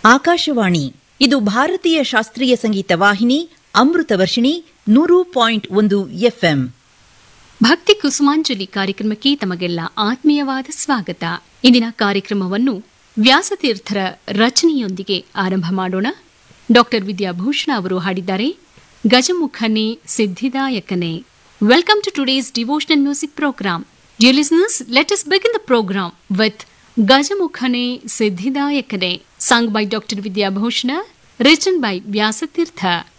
ಆಕಾಶವಾಣಿ ಇದು ಭಾರತೀಯ ಶಾಸ್ತ್ರೀಯ ಸಂಗೀತ ವಾಹಿನಿ ಅಮೃತ ವರ್ಷಿಣಿ ನೂರು ಪಾಯಿಂಟ್ ಒಂದು ಎಫ್ಎಂ ಭಕ್ತಿ ಕುಸುಮಾಂಜಲಿ ಕಾರ್ಯಕ್ರಮಕ್ಕೆ ತಮಗೆಲ್ಲ ಆತ್ಮೀಯವಾದ ಸ್ವಾಗತ ಇಂದಿನ ಕಾರ್ಯಕ್ರಮವನ್ನು ವ್ಯಾಸತೀರ್ಥರ ರಚನೆಯೊಂದಿಗೆ ಆರಂಭ ಮಾಡೋಣ ಡಾಕ್ಟರ್ ವಿದ್ಯಾಭೂಷಣ ಅವರು ಹಾಡಿದ್ದಾರೆ ಗಜಮುಖನೇ ಸಿದ್ಧಿದಾಯಕನೇ welcome to today's devotional music program dear listeners let us begin the program with ಗಜಮುಖನೇ ಸಿದ್ಧಿದಾಯಕನೇ sung by Dr. Vidyabhushana, written by Vyasatirtha.